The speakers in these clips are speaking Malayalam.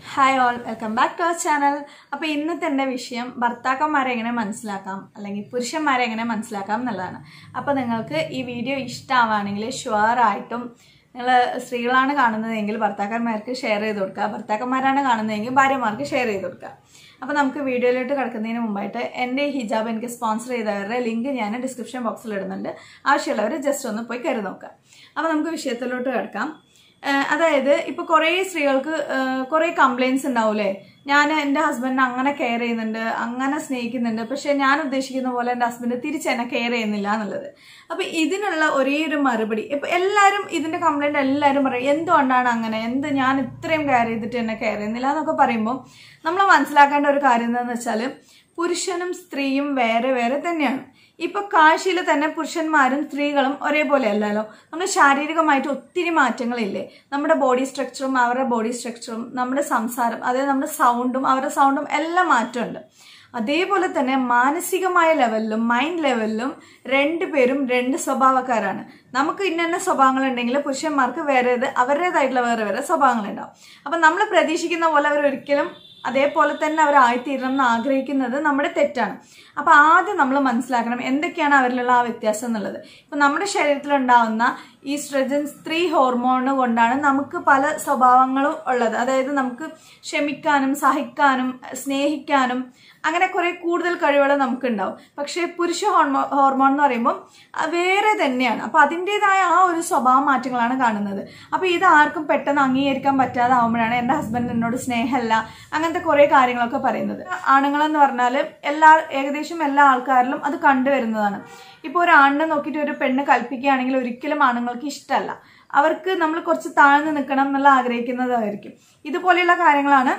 hi all welcome back to our channel അപ്പോൾ ഇന്നത്തെ എൻ്റെ വിഷയം ഭർത്താക്കന്മാരെ എങ്ങനെ മനസ്സിലാക്കാം അല്ലെങ്കിൽ പുരുഷന്മാരെ എങ്ങനെ മനസ്സിലാക്കാം എന്നുള്ളതാണ് അപ്പോൾ നിങ്ങൾക്ക് ഈ വീഡിയോ ഇഷ്ടമാവുകയാണെങ്കിൽ ഷുവറായിട്ടും നിങ്ങൾ സ്ത്രീകളാണ് കാണുന്നതെങ്കിൽ ഭർത്താക്കന്മാർക്ക് ഷെയർ ചെയ്ത് കൊടുക്കുക ഭർത്താക്കന്മാരാണ് കാണുന്നതെങ്കിൽ ഭാര്യമാർക്ക് ഷെയർ ചെയ്ത് കൊടുക്കുക അപ്പോൾ നമുക്ക് വീഡിയോയിലോട്ട് കിടക്കുന്നതിന് മുമ്പായിട്ട് എൻ്റെ ഈ ഹിജാബ് എനിക്ക് സ്പോൺസർ ചെയ്തവരുടെ ലിങ്ക് ഞാൻ ഡിസ്ക്രിപ്ഷൻ ബോക്സിൽ ഇടുന്നുണ്ട് ആവശ്യമുള്ളവർ ജസ്റ്റ് ഒന്ന് പോയി കയറി നോക്കുക അപ്പോൾ നമുക്ക് വിഷയത്തിലോട്ട് കിടക്കാം ഏഹ് അതായത് ഇപ്പൊ കുറേ സ്ത്രീകൾക്ക് കുറേ കംപ്ലൈൻസ് ഉണ്ടാവൂലേ ഞാൻ എൻ്റെ ഹസ്ബൻഡിനെ അങ്ങനെ കെയർ ചെയ്യുന്നുണ്ട് അങ്ങനെ സ്നേഹിക്കുന്നുണ്ട് പക്ഷെ ഞാൻ ഉദ്ദേശിക്കുന്ന പോലെ എൻ്റെ ഹസ്ബൻഡ് തിരിച്ച് എന്നെ കെയർ ചെയ്യുന്നില്ല എന്നുള്ളത് അപ്പൊ ഇതിനുള്ള ഒരേ ഒരു മറുപടി ഇപ്പൊ എല്ലാവരും ഇതിന്റെ കംപ്ലൈന്റ് എല്ലാവരും പറയും എന്തുകൊണ്ടാണ് അങ്ങനെ എന്ത് ഞാൻ ഇത്രയും കെയർ ചെയ്തിട്ട് എന്നെ കെയർ ചെയ്യുന്നില്ല എന്നൊക്കെ പറയുമ്പോൾ നമ്മൾ മനസ്സിലാക്കേണ്ട ഒരു കാര്യം എന്താണെന്ന് വെച്ചാൽ പുരുഷനും സ്ത്രീയും വേറെ വേറെ തന്നെയാണ് ഇപ്പൊ കാഴ്ചയിൽ തന്നെ പുരുഷന്മാരും സ്ത്രീകളും ഒരേപോലെ അല്ലല്ലോ നമ്മൾ ശാരീരികമായിട്ട് ഒത്തിരി മാറ്റങ്ങളില്ലേ നമ്മുടെ ബോഡി സ്ട്രക്ചറും അവരുടെ ബോഡി സ്ട്രക്ചറും നമ്മുടെ സംസാരം അതായത് നമ്മുടെ സൗണ്ടും അവരുടെ സൗണ്ടും എല്ലാം മാറ്റമുണ്ട് അതേപോലെ തന്നെ മാനസികമായ ലെവലിലും മൈൻഡ് ലെവലിലും രണ്ടുപേരും രണ്ട് സ്വഭാവക്കാരാണ് നമുക്ക് ഇന്ന സ്വഭാവങ്ങൾ ഉണ്ടെങ്കിൽ പുരുഷന്മാർക്ക് വേറെ അവരുടേതായിട്ടുള്ള വേറെ വേറെ സ്വഭാവങ്ങളുണ്ടാവും അപ്പൊ നമ്മൾ പ്രതീക്ഷിക്കുന്ന പോലെ അവർ ഒരിക്കലും അതേപോലെ തന്നെ അവർ ആയിത്തീരണം എന്ന് ആഗ്രഹിക്കുന്നത് നമ്മുടെ തെറ്റാണ് അപ്പൊ ആദ്യം നമ്മൾ മനസ്സിലാക്കണം എന്തൊക്കെയാണ് അവരിലുള്ള ആ വ്യത്യാസം എന്നുള്ളത് ഇപ്പൊ നമ്മുടെ ശരീരത്തിൽ ഉണ്ടാവുന്ന ഈസ്ട്രജൻ സ്ത്രീ ഹോർമോൺ കൊണ്ടാണ് നമുക്ക് പല സ്വഭാവങ്ങളും ഉള്ളത് അതായത് നമുക്ക് ക്ഷമിക്കാനും സഹിക്കാനും സ്നേഹിക്കാനും അങ്ങനെ കുറെ കൂടുതൽ കഴിവുകൾ നമുക്ക് ഉണ്ടാവും പക്ഷേ പുരുഷ ഹോർമോ ഹോർമോൺ എന്ന് പറയുമ്പോൾ വേറെ തന്നെയാണ് അപ്പൊ അതിൻ്റെതായ ആ ഒരു സ്വഭാവ മാറ്റങ്ങളാണ് കാണുന്നത് അപ്പൊ ഇത് ആർക്കും പെട്ടെന്ന് അംഗീകരിക്കാൻ പറ്റാതെ ആവുമ്പോഴാണ് എൻ്റെ ഹസ്ബൻഡ് എന്നോട് സ്നേഹമല്ല അങ്ങനത്തെ കുറെ കാര്യങ്ങളൊക്കെ പറയുന്നത് ആണുങ്ങളെന്ന് പറഞ്ഞാൽ എല്ലാ ഏകദേശം എല്ലാ ആൾക്കാരിലും അത് കണ്ടുവരുന്നതാണ് ഇപ്പോൾ ഒരു ആണിനെ നോക്കിയിട്ട് ഒരു പെണ്ണ് കൽപ്പിക്കുകയാണെങ്കിൽ ഒരിക്കലും ആണുങ്ങൾക്ക് ഇഷ്ടമല്ല അവർക്ക് നമ്മൾ കുറച്ച് താഴ്ന്നു നിൽക്കണം എന്നുള്ള ആഗ്രഹിക്കുന്നതായിരിക്കും ഇതുപോലെയുള്ള കാര്യങ്ങളാണ്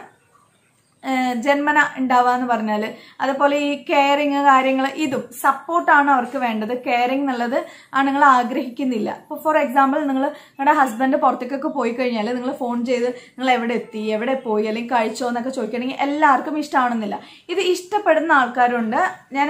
ജന്മന ഉണ്ടാവുക എന്ന് പറഞ്ഞാൽ അതുപോലെ ഈ കെയറിങ് കാര്യങ്ങൾ ഇതും സപ്പോർട്ടാണ് അവർക്ക് വേണ്ടത് കെയറിങ് എന്നുള്ളത് ആണുങ്ങൾ ആഗ്രഹിക്കുന്നില്ല ഇപ്പോൾ ഫോർ എക്സാമ്പിൾ നിങ്ങൾ നിങ്ങളുടെ ഹസ്ബൻഡ് പുറത്തേക്കൊക്കെ പോയി കഴിഞ്ഞാൽ നിങ്ങൾ ഫോൺ ചെയ്ത് നിങ്ങൾ എവിടെ എത്തി എവിടെ പോയി അല്ലെങ്കിൽ കഴിച്ചോ എന്നൊക്കെ ചോദിക്കുകയാണെങ്കിൽ എല്ലാവർക്കും ഇഷ്ടമാണെന്നില്ല ഇത് ഇഷ്ടപ്പെടുന്ന ആൾക്കാരുണ്ട് ഞാൻ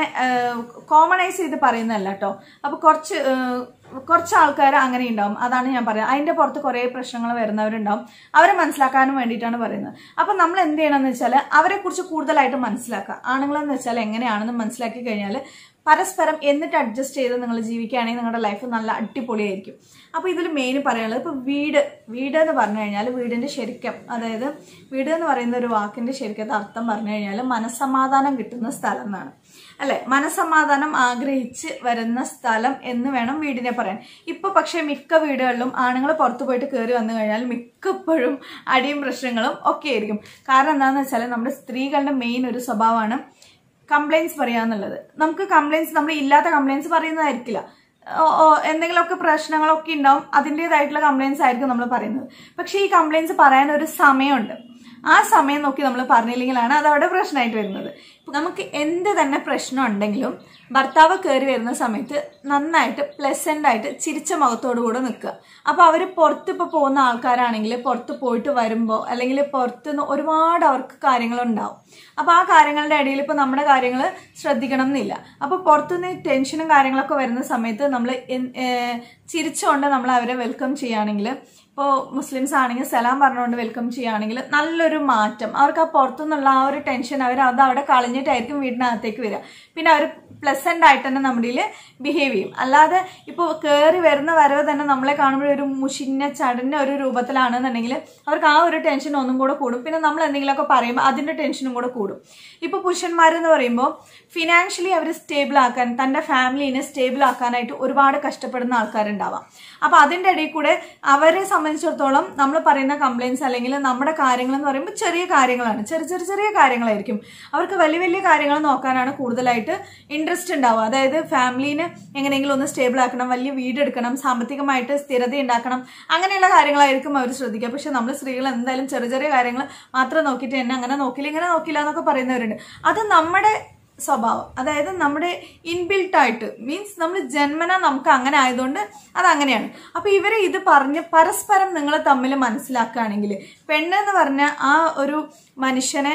കോമണൈസ് ചെയ്ത് പറയുന്നതല്ല കേട്ടോ അപ്പോൾ കുറച്ച് കുറച്ച് ആൾക്കാർ അങ്ങനെ ഉണ്ടാവും അതാണ് ഞാൻ പറയുന്നത് അതിന്റെ പുറത്ത് കുറേ പ്രശ്നങ്ങൾ വരുന്നവരുണ്ടാവും അവരെ മനസ്സിലാക്കാനും വേണ്ടിയിട്ടാണ് പറയുന്നത് അപ്പൊ നമ്മൾ എന്ത് ചെയ്യണമെന്ന് വെച്ചാൽ അവരെ കുറിച്ച് കൂടുതലായിട്ട് മനസ്സിലാക്കുക ആണുങ്ങളെന്ന് വെച്ചാൽ എങ്ങനെയാണെന്ന് മനസ്സിലാക്കി കഴിഞ്ഞാൽ പരസ്പരം എന്നിട്ട് അഡ്ജസ്റ്റ് ചെയ്ത് നിങ്ങൾ ജീവിക്കുകയാണെങ്കിൽ നിങ്ങളുടെ ലൈഫ് നല്ല അടിപൊളിയായിരിക്കും അപ്പോൾ ഇതിൽ മെയിൻ പറയാനുള്ളത് ഇപ്പോൾ വീട് വീട് എന്ന് പറഞ്ഞു കഴിഞ്ഞാൽ വീടിൻ്റെ ശരിക്കും അതായത് വീട് എന്ന് പറയുന്ന ഒരു വാക്കിൻ്റെ ശരിക്കത്തെ അർത്ഥം പറഞ്ഞു കഴിഞ്ഞാൽ മനസ്സമാധാനം കിട്ടുന്ന സ്ഥലം എന്നാണ് അല്ലെ മനസ്സമാധാനം ആഗ്രഹിച്ച് വരുന്ന സ്ഥലം എന്ന് വേണം വീടിനെ പറയാൻ ഇപ്പൊ പക്ഷെ മിക്ക വീടുകളിലും ആണുങ്ങൾ പുറത്തു പോയിട്ട് കയറി വന്നു കഴിഞ്ഞാൽ മിക്കപ്പോഴും അടിയും പ്രശ്നങ്ങളും ഒക്കെ ആയിരിക്കും കാരണം എന്താണെന്ന് വെച്ചാൽ നമ്മുടെ സ്ത്രീകളുടെ മെയിൻ ഒരു സ്വഭാവമാണ് കംപ്ലൈൻസ് പറയാന്നുള്ളത് നമുക്ക് കംപ്ലൈൻസ് നമ്മൾ ഇല്ലാത്ത കംപ്ലൈൻസ് പറയുന്നതായിരിക്കില്ല എന്തെങ്കിലുമൊക്കെ പ്രശ്നങ്ങളൊക്കെ ഉണ്ടാവും അതിൻ്റെതായിട്ടുള്ള കംപ്ലൈൻസ് ആയിരിക്കും നമ്മൾ പറയുന്നത് പക്ഷെ ഈ കംപ്ലൈൻസ് പറയാൻ ഒരു സമയമുണ്ട് ആ സമയം നോക്കി നമ്മൾ പറഞ്ഞില്ലെങ്കിലാണ് അത് അവിടെ പ്രശ്നമായിട്ട് വരുന്നത് നമുക്ക് എന്ത് തന്നെ പ്രശ്നം ഉണ്ടെങ്കിലും ഭർത്താവ് കയറി വരുന്ന സമയത്ത് നന്നായിട്ട് പ്ലസന്റ് ആയിട്ട് ചിരിച്ച മുഖത്തോടു കൂടെ നിൽക്കുക അപ്പൊ അവര് പുറത്ത് ഇപ്പൊ പോകുന്ന ആൾക്കാരാണെങ്കിൽ പുറത്ത് പോയിട്ട് വരുമ്പോൾ അല്ലെങ്കിൽ പുറത്തുനിന്ന് ഒരുപാട് അവർക്ക് കാര്യങ്ങളുണ്ടാവും അപ്പൊ ആ കാര്യങ്ങളുടെ ഇടയിൽ ഇപ്പൊ നമ്മുടെ കാര്യങ്ങൾ ശ്രദ്ധിക്കണം എന്നില്ല അപ്പൊ പുറത്തുനിന്ന് ടെൻഷനും കാര്യങ്ങളൊക്കെ വരുന്ന സമയത്ത് നമ്മൾ ചിരിച്ചുകൊണ്ട് നമ്മൾ അവരെ വെൽക്കം ചെയ്യുകയാണെങ്കിൽ ഇപ്പോൾ മുസ്ലിംസ് ആണെങ്കിൽ സലാം പറഞ്ഞുകൊണ്ട് വെൽക്കം ചെയ്യുകയാണെങ്കിൽ നല്ലൊരു മാറ്റം അവർക്ക് ആ പുറത്തുനിന്നുള്ള ആ ഒരു ടെൻഷൻ അവർ അത് അവിടെ കളഞ്ഞിട്ടായിരിക്കും വീടിനകത്തേക്ക് വരിക പിന്നെ അവർ പ്ലസന്റ് ആയിട്ട് തന്നെ നമ്മുടെ ബിഹേവ് ചെയ്യും അല്ലാതെ ഇപ്പോൾ കയറി വരുന്ന വരവ് തന്നെ നമ്മളെ കാണുമ്പോൾ ഒരു മുഷിഞ്ഞ ചടഞ്ഞ ഒരു രൂപത്തിലാണെന്നുണ്ടെങ്കിൽ അവർക്ക് ആ ഒരു ടെൻഷൻ ഒന്നും കൂടെ കൂടും പിന്നെ നമ്മൾ എന്തെങ്കിലുമൊക്കെ പറയുമ്പോൾ അതിന്റെ ടെൻഷനും കൂടെ കൂടും ഇപ്പോൾ പുരുഷന്മാരെന്ന് പറയുമ്പോൾ ഫിനാൻഷ്യലി അവർ സ്റ്റേബിൾ ആക്കാൻ തന്റെ ഫാമിലിനെ സ്റ്റേബിൾ ആക്കാനായിട്ട് ഒരുപാട് കഷ്ടപ്പെടുന്ന ആൾക്കാരുണ്ടാവാം അപ്പൊ അതിന്റെ ഇടയിൽ കൂടെ അവരെ സംബന്ധിച്ചിടത്തോളം നമ്മൾ പറയുന്ന കംപ്ലൈൻസ് അല്ലെങ്കിൽ നമ്മുടെ കാര്യങ്ങൾ എന്ന് പറയുമ്പോൾ ചെറിയ കാര്യങ്ങളാണ് ചെറിയ ചെറിയ ചെറിയ കാര്യങ്ങളായിരിക്കും അവർക്ക് വലിയ വലിയ കാര്യങ്ങൾ നോക്കാനാണ് കൂടുതലായിട്ട് ഇൻട്രസ്റ്റ് ഉണ്ടാവുക അതായത് ഫാമിലിനെ എങ്ങനെയെങ്കിലും ഒന്ന് സ്റ്റേബിൾ ആക്കണം വലിയ വീട് എടുക്കണം സാമ്പത്തികമായിട്ട് സ്ഥിരത ഉണ്ടാക്കണം അങ്ങനെയുള്ള കാര്യങ്ങളായിരിക്കും അവർ ശ്രദ്ധിക്കുക പക്ഷെ നമ്മൾ സ്ത്രീകൾ എന്തായാലും ചെറിയ ചെറിയ കാര്യങ്ങൾ മാത്രം നോക്കിയിട്ട് എന്നെ അങ്ങനെ നോക്കില്ല ഇങ്ങനെ നോക്കില്ല എന്നൊക്കെ പറയുന്നവരുണ്ട് അത് നമ്മുടെ സ്വഭാവം അതായത് നമ്മുടെ ഇൻബിൽട്ട് ആയിട്ട് മീൻസ് നമ്മൾ ജന്മന നമുക്ക് അങ്ങനെ ആയതുകൊണ്ട് അത് അങ്ങനെയാണ് അപ്പൊ ഇവരെ ഇത് പറഞ്ഞ് പരസ്പരം നിങ്ങൾ തമ്മിൽ മനസ്സിലാക്കുകയാണെങ്കിൽ പെണ്ണെന്ന് പറഞ്ഞ ആ ഒരു മനുഷ്യനെ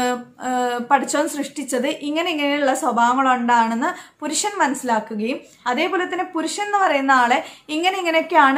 പഠിച്ചവൻ സൃഷ്ടിച്ചത് ഇങ്ങനെ ഇങ്ങനെയുള്ള സ്വഭാവങ്ങളുണ്ടാണെന്ന് പുരുഷൻ മനസ്സിലാക്കുകയും അതേപോലെ തന്നെ പുരുഷൻ എന്ന് പറയുന്ന ആളെ ഇങ്ങനെ ഇങ്ങനെയൊക്കെയാണ്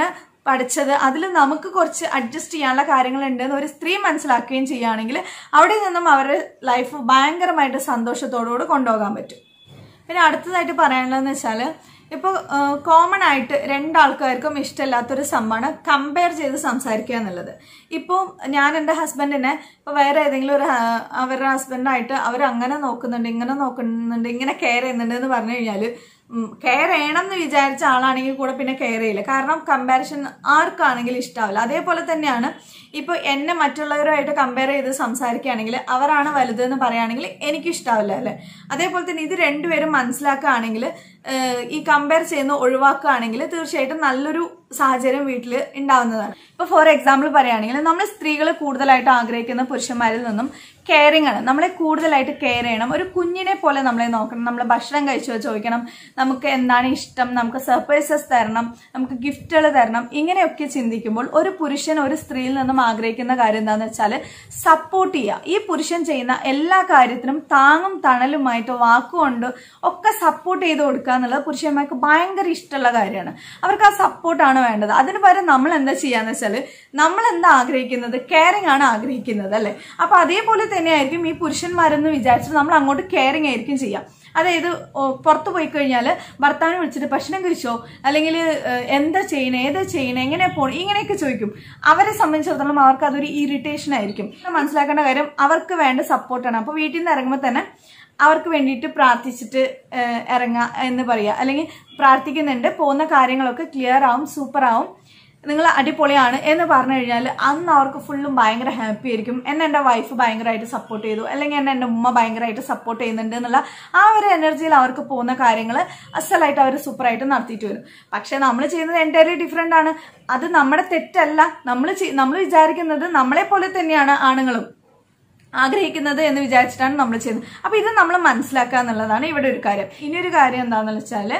പഠിച്ചത് അതിൽ നമുക്ക് കുറച്ച് അഡ്ജസ്റ്റ് ചെയ്യാനുള്ള കാര്യങ്ങളുണ്ട് എന്ന് ഒരു സ്ത്രീ മനസ്സിലാക്കുകയും ചെയ്യുകയാണെങ്കിൽ അവിടെ നിന്നും അവരുടെ ലൈഫ് ഭയങ്കരമായിട്ട് സന്തോഷത്തോടുകൂടി കൊണ്ടുപോകാൻ പറ്റും പിന്നെ അടുത്തതായിട്ട് പറയാനുള്ളതെന്ന് വെച്ചാൽ ഇപ്പോൾ കോമൺ ആയിട്ട് രണ്ടാൾക്കാർക്കും ഇഷ്ടമില്ലാത്തൊരു സംഭവമാണ് കമ്പയർ ചെയ്ത് സംസാരിക്കുക എന്നുള്ളത് ഇപ്പോൾ ഞാൻ എൻ്റെ ഹസ്ബൻഡിനെ ഇപ്പോൾ വേറെ ഏതെങ്കിലും ഒരു ആ, അവരുടെ ഹസ്ബൻഡായിട്ട് അവർ അങ്ങനെ നോക്കുന്നുണ്ട് ഇങ്ങനെ നോക്കുന്നുണ്ട് ഇങ്ങനെ കെയർ ചെയ്യുന്നുണ്ട് എന്ന് പറഞ്ഞു കഴിഞ്ഞാൽ കെയർ ചെയ്യണം എന്ന് വിചാരിച്ച ആളാണെങ്കിൽ കൂടെ പിന്നെ കെയർ ചെയ്യില്ല കാരണം കമ്പാരിഷൻ ആർക്കാണെങ്കിലും ഇഷ്ടാവില്ല അതേപോലെ തന്നെയാണ് ഇപ്പോൾ എന്നെ മറ്റുള്ളവരുമായിട്ട് കമ്പയർ ചെയ്ത് സംസാരിക്കുകയാണെങ്കിൽ അവരാണ് വലുത് എന്ന് പറയുകയാണെങ്കിൽ എനിക്ക് ഇഷ്ടാവില്ല അല്ലേ അതേപോലെ തന്നെ ഇത് രണ്ടുപേരും മനസ്സിലാക്കുകയാണെങ്കിൽ ഏഹ്, ഈ കമ്പയർ ചെയ്യുന്ന ഒഴിവാക്കുകയാണെങ്കിൽ തീർച്ചയായിട്ടും നല്ലൊരു സാഹചര്യം വീട്ടിൽ ഉണ്ടാവുന്നതാണ് ഇപ്പൊ ഫോർ എക്സാമ്പിൾ പറയുകയാണെങ്കിൽ നമ്മൾ സ്ത്രീകൾ കൂടുതലായിട്ട് ആഗ്രഹിക്കുന്ന പുരുഷന്മാരിൽ നിന്നും കെയറിങ് ആണ് നമ്മളെ കൂടുതലായിട്ട് കെയർ ചെയ്യണം ഒരു കുഞ്ഞിനെ പോലെ നമ്മളെ നോക്കണം നമ്മൾ ഭക്ഷണം കഴിച്ചോ ചോദിക്കണം നമുക്ക് എന്താണ് ഇഷ്ടം നമുക്ക് സർപ്രൈസസ് തരണം നമുക്ക് ഗിഫ്റ്റുകൾ തരണം ഇങ്ങനെയൊക്കെ ചിന്തിക്കുമ്പോൾ ഒരു പുരുഷൻ ഒരു സ്ത്രീയിൽ നിന്നും ആഗ്രഹിക്കുന്ന കാര്യം എന്താണെന്ന് വെച്ചാൽ സപ്പോർട്ട് ചെയ്യുക ഈ പുരുഷൻ ചെയ്യുന്ന എല്ലാ കാര്യത്തിനും താങ്ങും തണലുമായിട്ട് വാക്കുകൊണ്ട് ഒക്കെ സപ്പോർട്ട് ചെയ്ത് കൊടുക്കുക എന്നുള്ളത് പുരുഷന്മാർക്ക് ഭയങ്കര ഇഷ്ടമുള്ള കാര്യമാണ് അവർക്ക് ആ സപ്പോർട്ടാണ് വേണ്ടത് അതിന് പകരം നമ്മൾ എന്താ ചെയ്യാന്ന് വെച്ചാൽ നമ്മൾ എന്താ ആഗ്രഹിക്കുന്നത് കെയറിങ് ആണ് ആഗ്രഹിക്കുന്നത് അല്ലെ അപ്പൊ അതേപോലെ തന്നെയായിരിക്കും ഈ പുരുഷന്മാരെന്ന് വിചാരിച്ചിട്ട് നമ്മൾ അങ്ങോട്ട് കെയറിങ് ആയിരിക്കും ചെയ്യാം അതായത് ഓ, പുറത്ത് പോയി കഴിഞ്ഞാൽ ഭർത്താവിനെ വിളിച്ചിട്ട് ഭക്ഷണം കഴിച്ചോ അല്ലെങ്കിൽ ഏഹ്, എന്താ ചെയ്യണേ ഏതാ ചെയ്യണേ എങ്ങനെ പോണേ ഇങ്ങനെയൊക്കെ ചോദിക്കും അവരെ സംബന്ധിച്ചിടത്തോളം അവർക്ക് അതൊരു ഇറിറ്റേഷൻ ആയിരിക്കും മനസ്സിലാക്കേണ്ട കാര്യം അവർക്ക് വേണ്ട സപ്പോർട്ടാണ് അപ്പൊ വീട്ടിൽ നിന്ന് ഇറങ്ങുമ്പോൾ തന്നെ അവർക്ക് വേണ്ടിയിട്ട് പ്രാർത്ഥിച്ചിട്ട് ഏഹ്, ഇറങ്ങുക എന്ന് പറയുക അല്ലെങ്കിൽ പ്രാർത്ഥിക്കുന്നുണ്ട് പോകുന്ന കാര്യങ്ങളൊക്കെ ക്ലിയർ ആവും സൂപ്പർ ആവും നിങ്ങൾ അടിപൊളിയാണ് എന്ന് പറഞ്ഞു കഴിഞ്ഞാൽ അന്ന് അവർക്ക് ഫുള്ളും ഭയങ്കര ഹാപ്പി ആയിരിക്കും എന്നെ എൻ്റെ വൈഫ് ഭയങ്കരമായിട്ട് സപ്പോർട്ട് ചെയ്തു അല്ലെങ്കിൽ എന്നെ എൻ്റെ ഉമ്മ ഭയങ്കരമായിട്ട് സപ്പോർട്ട് ചെയ്യുന്നുണ്ട് എന്നുള്ള ആ ഒരു എനർജിയിൽ അവർക്ക് പോകുന്ന കാര്യങ്ങൾ അസലായിട്ട് അവർ സൂപ്പറായിട്ട് നടത്തിയിട്ട് വരും പക്ഷെ നമ്മൾ ചെയ്യുന്നത് എൻറ്റയർലി ഡിഫറെൻ്റ് ആണ് അത് നമ്മുടെ തെറ്റല്ല നമ്മൾ നമ്മൾ വിചാരിക്കുന്നത് നമ്മളെ പോലെ തന്നെയാണ് ആണുങ്ങളും ആഗ്രഹിക്കുന്നത് എന്ന് വിചാരിച്ചിട്ടാണ് നമ്മൾ ചെയ്യുന്നത് അപ്പൊ ഇത് നമ്മൾ മനസ്സിലാക്കുക എന്നുള്ളതാണ് ഇവിടെ ഒരു കാര്യം ഇനിയൊരു കാര്യം എന്താണെന്ന് വെച്ചാൽ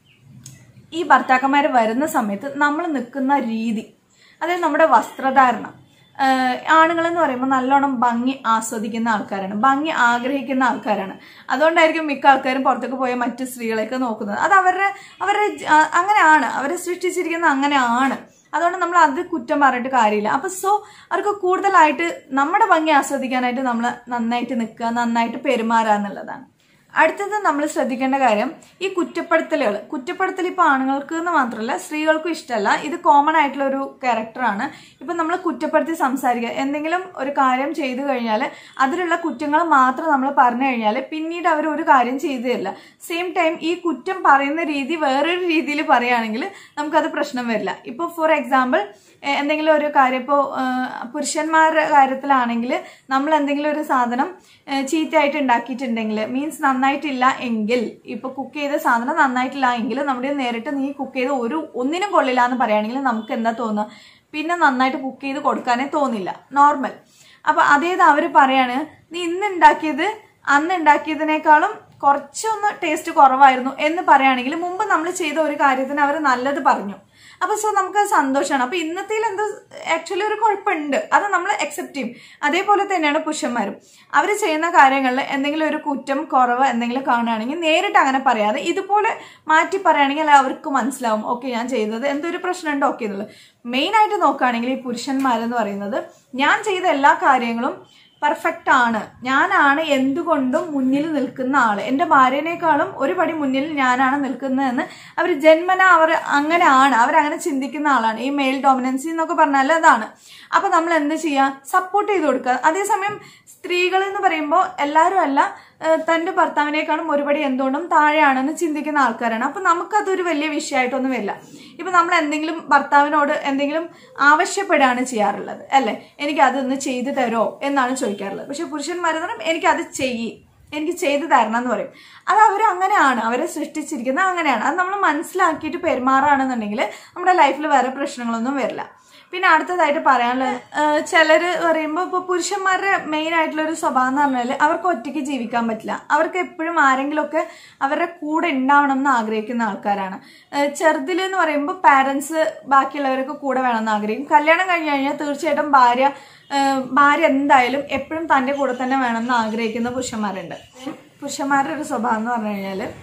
ഈ ഭർത്താക്കന്മാർ വരുന്ന സമയത്ത് നമ്മൾ നിൽക്കുന്ന രീതി അതായത് നമ്മുടെ വസ്ത്രധാരണം ആണുങ്ങൾ എന്ന് പറയുമ്പോൾ നല്ലോണം ഭംഗി ആസ്വദിക്കുന്ന ആൾക്കാരാണ് ഭംഗി ആഗ്രഹിക്കുന്ന ആൾക്കാരാണ് അതുകൊണ്ടായിരിക്കും മിക്ക ആൾക്കാരും പുറത്തേക്ക് പോയ മറ്റു സ്ത്രീകളെയൊക്കെ നോക്കുന്നത് അത് അവരുടെ അവരുടെ ജ- ആ, അങ്ങനെയാണ് അവരെ സൃഷ്ടിച്ചിരിക്കുന്നത് അങ്ങനെയാണ് അതുകൊണ്ട് നമ്മൾ അത് കുറ്റം പറഞ്ഞിട്ട് കാര്യമില്ല അപ്പൊ സോ അവർക്ക് കൂടുതലായിട്ട് നമ്മുടെ ഭംഗി ആസ്വദിക്കാനായിട്ട് നമ്മൾ നന്നായിട്ട് നിൽക്കുക നന്നായിട്ട് പെരുമാറുക എന്നുള്ളതാണ് അടുത്തത് നമ്മൾ ശ്രദ്ധിക്കേണ്ട കാര്യം ഈ കുറ്റപ്പെടുത്തലുകൾ കുറ്റപ്പെടുത്തൽ ഇപ്പൊ ആണുങ്ങൾക്ക് എന്ന് മാത്രമല്ല സ്ത്രീകൾക്കും ഇഷ്ടമല്ല ഇത് കോമൺ ആയിട്ടുള്ള ഒരു ക്യാരക്ടറാണ് ഇപ്പൊ നമ്മൾ കുറ്റപ്പെടുത്തി സംസാരിക്കുക എന്തെങ്കിലും ഒരു കാര്യം ചെയ്തു കഴിഞ്ഞാൽ അതിലുള്ള കുറ്റങ്ങൾ മാത്രം നമ്മൾ പറഞ്ഞു കഴിഞ്ഞാൽ പിന്നീട് അവർ ഒരു കാര്യം ചെയ്തു തരില്ല സെയിം ടൈം ഈ കുറ്റം പറയുന്ന രീതി വേറൊരു രീതിയിൽ പറയുകയാണെങ്കിൽ നമുക്കത് പ്രശ്നം വരില്ല ഇപ്പോൾ ഫോർ എക്സാമ്പിൾ എന്തെങ്കിലും ഒരു കാര്യം ഇപ്പോൾ പുരുഷന്മാരുടെ കാര്യത്തിലാണെങ്കിൽ നമ്മൾ എന്തെങ്കിലും ഒരു സാധനം ഏഹ്, ചീത്തയായിട്ട് ഉണ്ടാക്കിയിട്ടുണ്ടെങ്കിൽ മീൻസ് നന്നായിട്ടില്ല എങ്കിൽ ഇപ്പോൾ കുക്ക് ചെയ്ത സാധനം നന്നായിട്ടില്ല എങ്കിൽ നമ്മുടെ നേരിട്ട് നീ കുക്ക് ചെയ്ത് ഒരു ഒന്നിനും കൊള്ളില്ല എന്ന് പറയുകയാണെങ്കിൽ നമുക്ക് എന്താ തോന്നുക പിന്നെ നന്നായിട്ട് കുക്ക് ചെയ്ത് കൊടുക്കാനേ തോന്നില്ല നോർമൽ അപ്പൊ അതേത് അവര് പറയാണ് നീ ഇന്ന് ഉണ്ടാക്കിയത് അന്ന് ഉണ്ടാക്കിയതിനേക്കാളും കുറച്ചൊന്ന് ടേസ്റ്റ് കുറവായിരുന്നു എന്ന് പറയുകയാണെങ്കിൽ മുമ്പ് നമ്മൾ ചെയ്ത ഒരു കാര്യത്തിന് അവർ നല്ലത് പറഞ്ഞു അപ്പൊ സോ നമുക്ക് അത് സന്തോഷമാണ് അപ്പൊ ഇന്നത്തേൽ എന്തോ ആക്ച്വലി ഒരു കുഴപ്പമുണ്ട് അത് നമ്മൾ അക്സെപ്റ്റ് ചെയ്യും അതേപോലെ തന്നെയാണ് പുരുഷന്മാരും അവർ ചെയ്യുന്ന കാര്യങ്ങളിൽ എന്തെങ്കിലും ഒരു കുറ്റം കുറവ് എന്തെങ്കിലും കാണുകയാണെങ്കിൽ നേരിട്ട് അങ്ങനെ പറയാതെ ഇതുപോലെ മാറ്റി പറയുകയാണെങ്കിൽ അവർക്ക് മനസ്സിലാവും ഓക്കെ ഞാൻ ചെയ്തത് എന്തൊരു പ്രശ്നമുണ്ട് ഓക്കെ എന്നുള്ളത് മെയിൻ ആയിട്ട് നോക്കുകയാണെങ്കിൽ ഈ പുരുഷന്മാരെന്ന് പറയുന്നത് ഞാൻ ചെയ്ത എല്ലാ കാര്യങ്ങളും പെർഫെക്റ്റ് ആണ് ഞാനാണ് എന്തുകൊണ്ടും മുന്നിൽ നിൽക്കുന്ന ആള് എന്റെ ഭാര്യനേക്കാളും ഒരു പടി മുന്നിൽ ഞാനാണ് നിൽക്കുന്നതെന്ന് അവർ ജന്മന അവർ അങ്ങനെയാണ് അവരങ്ങനെ ചിന്തിക്കുന്ന ആളാണ് ഈ മെയിൽ ഡോമിനൻസി എന്നൊക്കെ പറഞ്ഞാൽ അതാണ് അപ്പൊ നമ്മൾ എന്ത് ചെയ്യുക സപ്പോർട്ട് ചെയ്ത് കൊടുക്കുക അതേസമയം സ്ത്രീകൾ എന്ന് പറയുമ്പോൾ എല്ലാവരും അല്ല ഏഹ് തന്റെ ഭർത്താവിനേക്കാളും ഒരുപടി എന്തുകൊണ്ടും താഴെയാണെന്ന് ചിന്തിക്കുന്ന ആൾക്കാരാണ് അപ്പൊ നമുക്കതൊരു വലിയ വിഷയമായിട്ടൊന്നും വരില്ല ഇപ്പൊ നമ്മൾ എന്തെങ്കിലും ഭർത്താവിനോട് എന്തെങ്കിലും ആവശ്യപ്പെടുകയാണ് ചെയ്യാറുള്ളത് അല്ലെ എനിക്ക് അതൊന്ന് ചെയ്തു തരോ എന്നാണ് ചോദിക്കാറുള്ളത് പക്ഷെ പുരുഷന്മാരെന്ന് പറയുമ്പോൾ എനിക്ക് അത് ചെയ്യ് എനിക്ക് ചെയ്തു തരണം എന്ന് പറയും അത് അവർ അങ്ങനെയാണ് അവരെ സൃഷ്ടിച്ചിരിക്കുന്നത് അങ്ങനെയാണ് അത് നമ്മൾ മനസ്സിലാക്കിയിട്ട് പെരുമാറുകയാണെന്നുണ്ടെങ്കിൽ നമ്മുടെ ലൈഫിൽ വേറെ പ്രശ്നങ്ങളൊന്നും വരില്ല പിന്നെ അടുത്തതായിട്ട് പറയാനുള്ളത് ഏഹ് ചിലര് പറയുമ്പോൾ ഇപ്പോൾ പുരുഷന്മാരുടെ മെയിൻ ആയിട്ടുള്ള ഒരു സ്വഭാവം എന്ന് പറഞ്ഞാൽ അവർക്ക് ഒറ്റയ്ക്ക് ജീവിക്കാൻ പറ്റില്ല അവർക്ക് എപ്പോഴും ആരെങ്കിലുമൊക്കെ അവരുടെ കൂടെ ഉണ്ടാവണം എന്ന് ആഗ്രഹിക്കുന്ന ആൾക്കാരാണ് ഏഹ് ചെറുതിൽ എന്ന് പറയുമ്പോൾ പാരൻസ് ബാക്കിയുള്ളവരൊക്കെ കൂടെ വേണമെന്ന് ആഗ്രഹിക്കും കല്യാണം കഴിഞ്ഞ് കഴിഞ്ഞാൽ തീർച്ചയായിട്ടും ഭാര്യ ഏഹ് ഭാര്യ എന്തായാലും എപ്പോഴും തൻ്റെ കൂടെ തന്നെ വേണമെന്ന് ആഗ്രഹിക്കുന്ന പുരുഷന്മാരുണ്ട് പുരുഷന്മാരുടെ ഒരു സ്വഭാവം എന്ന് പറഞ്ഞു കഴിഞ്ഞാൽ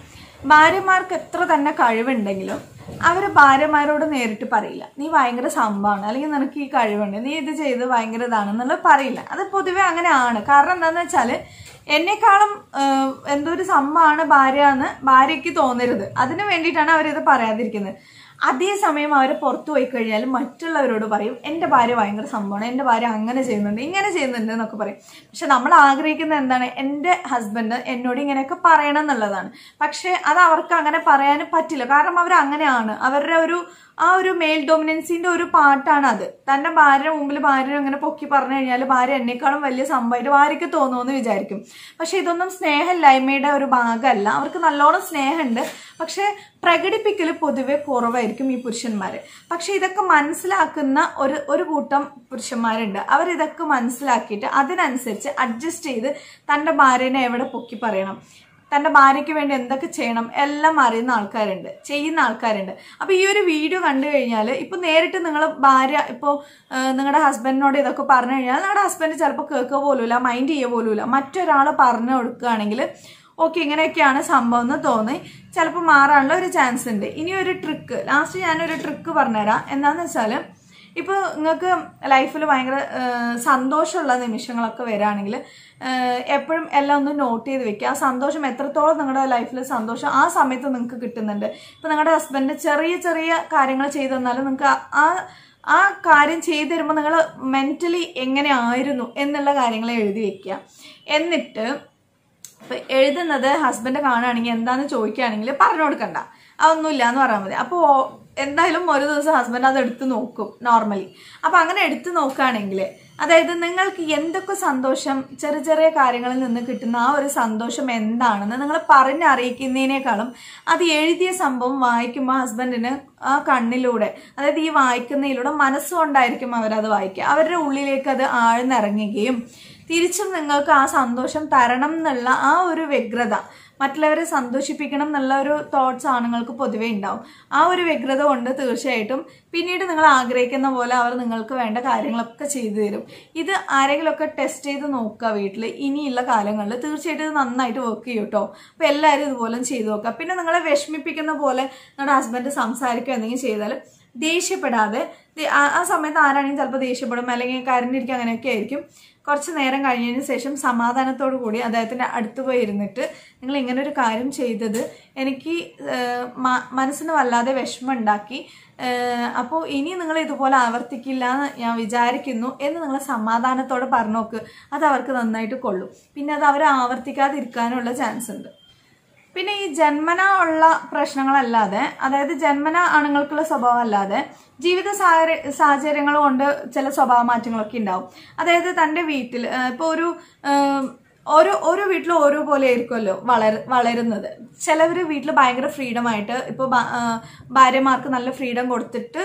ഭാര്യമാർക്ക് എത്ര തന്നെ കഴിവുണ്ടെങ്കിലും അവർ ഭാര്യമാരോട് നേരിട്ട് പറയില്ല നീ ഭയങ്കര സംഭവമാണ് അല്ലെങ്കിൽ നിനക്ക് ഈ കഴിവുണ്ട് നീ ഇത് ചെയ്ത് ഭയങ്കര ഇതാണെന്നുള്ളത് പറയില്ല അത് പൊതുവെ അങ്ങനെയാണ് കാരണം എന്താണെന്ന് വെച്ചാൽ എന്നെക്കാളും ആഹ്, എന്തോ ഒരു സംഭവമാണ് ഭാര്യ എന്ന് ഭാര്യയ്ക്ക് തോന്നരുത് അതിന് വേണ്ടിയിട്ടാണ് അവരിത് പറയാതിരിക്കുന്നത് അതേസമയം അവർ പുറത്തു പോയി കഴിഞ്ഞാൽ മറ്റുള്ളവരോട് പറയും എൻ്റെ ഭാര്യ ഭയങ്കര സംഭവമാണ് എൻ്റെ ഭാര്യ അങ്ങനെ ചെയ്യുന്നുണ്ട് ഇങ്ങനെ ചെയ്യുന്നുണ്ട് എന്നൊക്കെ പറയും പക്ഷെ നമ്മൾ ആഗ്രഹിക്കുന്നത് എന്താണ് എൻ്റെ ഹസ്ബൻഡ് എന്നോട് ഇങ്ങനെയൊക്കെ പറയണം എന്നുള്ളതാണ് പക്ഷെ അത് അവർക്ക് അങ്ങനെ പറയാനും പറ്റില്ല കാരണം അവർ അങ്ങനെയാണ് അവരുടെ ഒരു ആ ഒരു മെയിൽ ഡൊമിനൻസിന്റെ ഒരു പാട്ടാണ് അത് തന്റെ ഭാര്യയുടെ മുമ്പിൽ ഭാര്യ അങ്ങനെ പൊക്കി പറഞ്ഞു കഴിഞ്ഞാൽ ഭാര്യ എന്നെക്കാളും വലിയ സംഭവമായിട്ട് ഭാര്യയ്ക്ക് തോന്നുമെന്ന് വിചാരിക്കും പക്ഷെ ഇതൊന്നും സ്നേഹമില്ലായ്മയുടെ ഒരു ഭാഗമല്ല അവർക്ക് നല്ലോണം സ്നേഹമുണ്ട് പക്ഷെ പ്രകടിപ്പിക്കൽ പൊതുവെ കുറവായിരിക്കും ഈ പുരുഷന്മാര് പക്ഷെ ഇതൊക്കെ മനസ്സിലാക്കുന്ന ഒരു ഒരു കൂട്ടം പുരുഷന്മാരുണ്ട് അവർ ഇതൊക്കെ മനസ്സിലാക്കിയിട്ട് അതിനനുസരിച്ച് അഡ്ജസ്റ്റ് ചെയ്ത് തന്റെ ഭാര്യനെ എവിടെ പൊക്കി പറയണം തന്റെ ഭാര്യയ്ക്ക് വേണ്ടി എന്തൊക്കെ ചെയ്യണം എല്ലാം അറിയുന്ന ആൾക്കാരുണ്ട് ചെയ്യുന്ന ആൾക്കാരുണ്ട് അപ്പൊ ഈ ഒരു വീഡിയോ കണ്ടു കഴിഞ്ഞാൽ ഇപ്പൊ നേരിട്ട് നിങ്ങൾ ഭാര്യ ഇപ്പോൾ നിങ്ങളുടെ ഹസ്ബൻഡിനോട് ഇതൊക്കെ പറഞ്ഞു കഴിഞ്ഞാൽ നിങ്ങളുടെ ഹസ്ബൻഡ് ചിലപ്പോൾ കേൾക്കുക പോലുമില്ല മൈൻഡ് ചെയ്യുക പോലുമില്ല മറ്റൊരാൾ പറഞ്ഞു കൊടുക്കുകയാണെങ്കിൽ ഓക്കെ ഇങ്ങനെയൊക്കെയാണ് സംഭവം എന്ന് തോന്നി ചിലപ്പോൾ മാറാനുള്ള ഒരു ചാൻസ് ഉണ്ട് ഇനി ഒരു ട്രിക്ക് ലാസ്റ്റ് ഞാനൊരു ട്രിക്ക് പറഞ്ഞുതരാം എന്താന്ന് വെച്ചാൽ ഇപ്പോൾ നിങ്ങൾക്ക് ലൈഫിൽ ഭയങ്കര ആ, സന്തോഷമുള്ള നിമിഷങ്ങളൊക്കെ വരികയാണെങ്കിൽ എപ്പോഴും എല്ലാം ഒന്ന് നോട്ട് ചെയ്ത് വെക്കുക ആ സന്തോഷം എത്രത്തോളം നിങ്ങളുടെ ലൈഫിൽ സന്തോഷം ആ സമയത്ത് നിങ്ങൾക്ക് കിട്ടുന്നുണ്ട് ഇപ്പം നിങ്ങളുടെ ഹസ്ബൻഡ് ചെറിയ ചെറിയ കാര്യങ്ങൾ ചെയ്തു തന്നാലും നിങ്ങൾക്ക് ആ ആ കാര്യം ചെയ്തു തരുമ്പോൾ നിങ്ങൾ മെന്റലി എങ്ങനെ ആയിരുന്നു എന്നുള്ള കാര്യങ്ങൾ എഴുതി വെക്കുക എന്നിട്ട് ഇപ്പൊ എഴുതുന്നത് ഹസ്ബൻഡ് കാണുകയാണെങ്കിൽ എന്താന്ന് ചോദിക്കുകയാണെങ്കിൽ പറഞ്ഞു കൊടുക്കണ്ട അതൊന്നുമില്ല എന്ന് പറയാൻ മതി അപ്പോൾ എന്തായാലും ഒരു ദിവസം ഹസ്ബൻഡ് അത് എടുത്ത് നോക്കും നോർമലി അപ്പൊ അങ്ങനെ എടുത്ത് നോക്കുകയാണെങ്കിൽ അതായത് നിങ്ങൾക്ക് എന്തൊക്കെ സന്തോഷം ചെറിയ ചെറിയ കാര്യങ്ങളിൽ നിന്ന് കിട്ടുന്ന ആ ഒരു സന്തോഷം എന്താണെന്ന് നിങ്ങൾ പറഞ്ഞറിയിക്കുന്നതിനേക്കാളും അത് എഴുതിയ സംഭവം വായിക്കുമ്പോൾ ഹസ്ബൻഡിന് ആ കണ്ണിലൂടെ അതായത് ഈ വായിക്കുന്നതിലൂടെ മനസ്സുകൊണ്ടായിരിക്കും അവരത് വായിക്കുക അവരുടെ ഉള്ളിലേക്ക് അത് ആഴ്ന്നിറങ്ങുകയും തിരിച്ചും നിങ്ങൾക്ക് ആ സന്തോഷം തരണം എന്നുള്ള ആ ഒരു വ്യഗ്രത മറ്റുള്ളവരെ സന്തോഷിപ്പിക്കണം എന്നുള്ള ഒരു തോട്ട്സ് ആണുങ്ങൾക്ക് പൊതുവേ ഉണ്ടാവും ആ ഒരു വ്യഗ്രത കൊണ്ട് തീർച്ചയായിട്ടും പിന്നീട് നിങ്ങൾ ആഗ്രഹിക്കുന്ന പോലെ അവർ നിങ്ങൾക്ക് വേണ്ട കാര്യങ്ങളൊക്കെ ചെയ്തു തരും ഇത് ആരെങ്കിലുമൊക്കെ ടെസ്റ്റ് ചെയ്ത് നോക്കുക വീട്ടിൽ ഇനിയുള്ള കാലങ്ങളിൽ തീർച്ചയായിട്ടും ഇത് നന്നായിട്ട് വർക്ക് ചെയ്യും കേട്ടോ അപ്പോൾ എല്ലാവരും ഇതുപോലെ ചെയ്തു നോക്കുക പിന്നെ നിങ്ങളെ വിഷമിപ്പിക്കുന്ന പോലെ നിങ്ങളുടെ ഹസ്ബൻഡ് സംസാരിക്കുക എന്തെങ്കിലും ചെയ്താൽ ദേഷ്യപ്പെടാതെ ദേ- ആ ആ സമയത്ത് ആരാണെങ്കിലും ചിലപ്പോൾ ദേഷ്യപ്പെടും അല്ലെങ്കിൽ കരണ്ടിരിക്കുക അങ്ങനെയൊക്കെ ആയിരിക്കും കുറച്ച് നേരം കഴിഞ്ഞതിന് ശേഷം സമാധാനത്തോടു കൂടി അദ്ദേഹത്തിൻ്റെ അടുത്ത് പോയി ഇരുന്നിട്ട് നിങ്ങൾ ഇങ്ങനെ ഒരു കാര്യം ചെയ്തത് എനിക്ക് ഏഹ്, മ- മനസ്സിന് വല്ലാതെ വിഷമം ഉണ്ടാക്കി അപ്പോൾ ഇനി നിങ്ങൾ ഇതുപോലെ ആവർത്തിക്കില്ല എന്ന് ഞാൻ വിചാരിക്കുന്നു എന്ന് നിങ്ങൾ സമാധാനത്തോടെ പറഞ്ഞു നോക്ക് അത് അവർക്ക് നന്നായിട്ട് കൊള്ളും പിന്നെ അത് അവർ ആവർത്തിക്കാതിരിക്കാനുള്ള ചാൻസ് ഉണ്ട് പിന്നെ ഈ ജന്മന ഉള്ള പ്രശ്നങ്ങളല്ലാതെ അതായത് ജന്മന ആണുങ്ങൾക്കുള്ള സ്വഭാവം അല്ലാതെ ജീവിത സാഹചര്യ സാഹചര്യങ്ങൾ കൊണ്ട് ചില സ്വഭാവ മാറ്റങ്ങളൊക്കെ ഉണ്ടാവും അതായത് തൻ്റെ വീട്ടിൽ ഇപ്പോൾ ഒരു ഏം, ഓരോ ഓരോ വീട്ടിലും ഓരോ പോലെ ആയിരിക്കുമല്ലോ വളർ വളരുന്നത് ചിലവർ വീട്ടിൽ ഭയങ്കര ഫ്രീഡം ആയിട്ട് ഇപ്പോൾ ഭാര്യമാർക്ക് നല്ല ഫ്രീഡം കൊടുത്തിട്ട്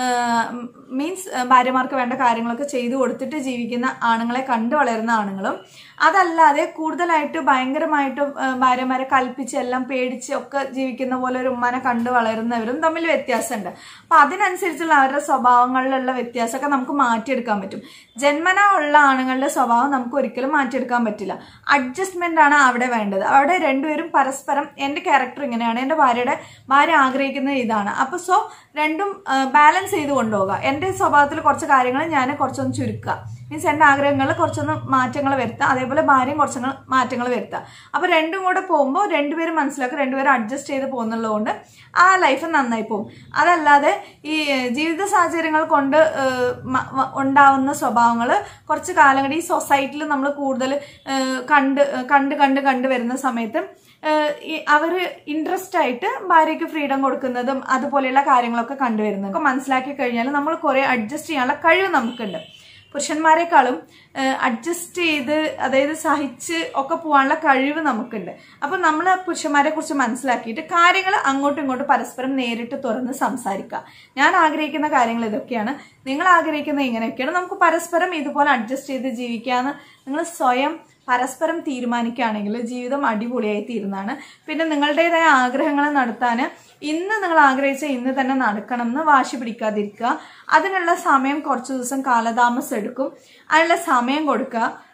മീൻസ് ഭാര്യമാർക്ക് വേണ്ട കാര്യങ്ങളൊക്കെ ചെയ്തു കൊടുത്തിട്ട് ജീവിക്കുന്ന ആണുങ്ങളെ കണ്ടു വളരുന്ന ആണുങ്ങളും അതല്ലാതെ കൂടുതലായിട്ട് ഭയങ്കരമായിട്ട് ആ, ഭാര്യമാരെ കൽപ്പിച്ച് എല്ലാം പേടിച്ച് ഒക്കെ ജീവിക്കുന്ന പോലെ ഒരു ഉമ്മനെ കണ്ടു വളരുന്നവരും തമ്മിൽ വ്യത്യാസമുണ്ട് അപ്പൊ അതിനനുസരിച്ചുള്ള അവരുടെ സ്വഭാവങ്ങളിലുള്ള വ്യത്യാസമൊക്കെ നമുക്ക് മാറ്റിയെടുക്കാൻ പറ്റും ജന്മന ഉള്ള ആണുങ്ങളുടെ സ്വഭാവം നമുക്ക് ഒരിക്കലും മാറ്റിയെടുക്കാൻ പറ്റില്ല അഡ്ജസ്റ്റ്മെന്റ് ആണ് അവിടെ വേണ്ടത് അവിടെ രണ്ടുപേരും പരസ്പരം എന്റെ ക്യാരക്ടർ ഇങ്ങനെയാണ് എന്റെ ഭാര്യയുടെ ഭാര്യ ആഗ്രഹിക്കുന്നത് ഇതാണ് അപ്പൊ സോ രണ്ടും ബാലൻസ് ചെയ്ത് കൊണ്ടുപോകുക എന്റെ സ്വഭാവത്തിൽ കുറച്ച് കാര്യങ്ങൾ ഞാൻ കുറച്ചൊന്ന് ചുരുക്കുക മീൻസ് എന്റെ ആഗ്രഹങ്ങളിൽ കുറച്ചൊന്ന് മാറ്റങ്ങൾ വരുത്തുക അതേപോലെ ഭാര്യയും കുറച്ച് മാറ്റങ്ങൾ വരുത്തുക അപ്പൊ രണ്ടും കൂടെ പോകുമ്പോൾ രണ്ടുപേരും മനസ്സിലാക്കുക രണ്ടുപേരും അഡ്ജസ്റ്റ് ചെയ്ത് പോകുന്നുള്ളതുകൊണ്ട് ആ ലൈഫ് നന്നായി പോകും അതല്ലാതെ ഈ ഏഹ്, ജീവിത സാഹചര്യങ്ങൾ കൊണ്ട് ഏഹ്, മ- വ- ഉണ്ടാവുന്ന സ്വഭാവങ്ങൾ കുറച്ച് കാലം കൂടി ഈ സൊസൈറ്റിയിൽ നമ്മൾ കൂടുതൽ ഏഹ്, കണ്ട് കണ്ട് കണ്ട് കണ്ട് വരുന്ന സമയത്ത് ഏഹ്, ഈ അവര് ഇൻട്രസ്റ്റ് ആയിട്ട് ഭാര്യയ്ക്ക് ഫ്രീഡം കൊടുക്കുന്നതും അതുപോലെയുള്ള കാര്യങ്ങളൊക്കെ കണ്ടുവരുന്നത് ഒക്കെ മനസ്സിലാക്കി കഴിഞ്ഞാൽ നമ്മൾ കുറെ അഡ്ജസ്റ്റ് ചെയ്യാനുള്ള കഴിവ് നമുക്കുണ്ട് പുരുഷന്മാരെക്കാളും അഡ്ജസ്റ്റ് ചെയ്ത് അതായത് സഹിച്ച് ഒക്കെ പോകാനുള്ള കഴിവ് നമുക്കുണ്ട് അപ്പൊ നമ്മൾ പുരുഷന്മാരെ കുറിച്ച് മനസ്സിലാക്കിയിട്ട് കാര്യങ്ങൾ അങ്ങോട്ടും ഇങ്ങോട്ടും പരസ്പരം നേരിട്ട് തുറന്ന് സംസാരിക്കുക ഞാൻ ആഗ്രഹിക്കുന്ന കാര്യങ്ങൾ ഇതൊക്കെയാണ് നിങ്ങൾ ആഗ്രഹിക്കുന്നത് ഇങ്ങനെയൊക്കെയാണ് നമുക്ക് പരസ്പരം ഇതുപോലെ അഡ്ജസ്റ്റ് ചെയ്ത് ജീവിക്കാന്ന് നിങ്ങൾ സ്വയം പരസ്പരം തീരുമാനിക്കുകയാണെങ്കിൽ ജീവിതം അടിപൊളിയായി തീരുന്നതാണ് പിന്നെ നിങ്ങളുടേതായ ആഗ്രഹങ്ങൾ നടത്താൻ ഇന്ന് നിങ്ങൾ ആഗ്രഹിച്ച ഇന്ന് തന്നെ നടക്കണം എന്ന് വാശി പിടിക്കാതിരിക്കുക അതിനുള്ള സമയം കുറച്ച് ദിവസം കാലതാമസം എടുക്കും അതിനുള്ള സമയം കൊടുക്കുക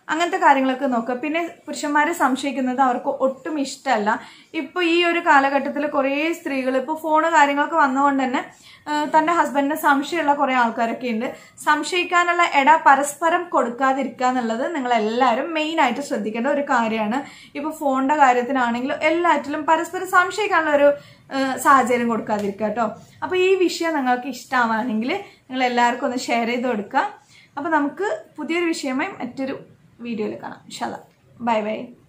അങ്ങനത്തെ കാര്യങ്ങളൊക്കെ നോക്കുക പിന്നെ പുരുഷന്മാരെ സംശയിക്കുന്നത് അവർക്ക് ഒട്ടും ഇഷ്ടമല്ല ഇപ്പോൾ ഈ ഒരു കാലഘട്ടത്തിൽ കുറേ സ്ത്രീകൾ ഇപ്പോൾ ഫോണ് കാര്യങ്ങളൊക്കെ വന്നതുകൊണ്ട് തന്നെ ആ, തൻ്റെ ഹസ്ബൻഡിന് സംശയമുള്ള കുറേ ആൾക്കാരൊക്കെ ഉണ്ട് സംശയിക്കാനുള്ള ഇട പരസ്പരം കൊടുക്കാതിരിക്കുക എന്നുള്ളത് നിങ്ങൾ എല്ലാവരും മെയിനായിട്ട് ശ്രദ്ധിക്കേണ്ട ഒരു കാര്യമാണ് ഇപ്പോൾ ഫോണിൻ്റെ കാര്യത്തിനാണെങ്കിലും എല്ലാറ്റിലും പരസ്പരം സംശയിക്കാനുള്ള ഒരു ആ, സാഹചര്യം കൊടുക്കാതിരിക്കുക കേട്ടോ അപ്പോൾ ഈ വിഷയം നിങ്ങൾക്ക് ഇഷ്ടമാണെങ്കിൽ നിങ്ങൾ എല്ലാവർക്കും ഒന്ന് ഷെയർ ചെയ്ത് കൊടുക്കുക അപ്പോൾ നമുക്ക് പുതിയൊരു വിഷയമായി മറ്റൊരു വീഡിയോയിൽ കാണാം ഇൻഷാല്ല ബൈ ബൈ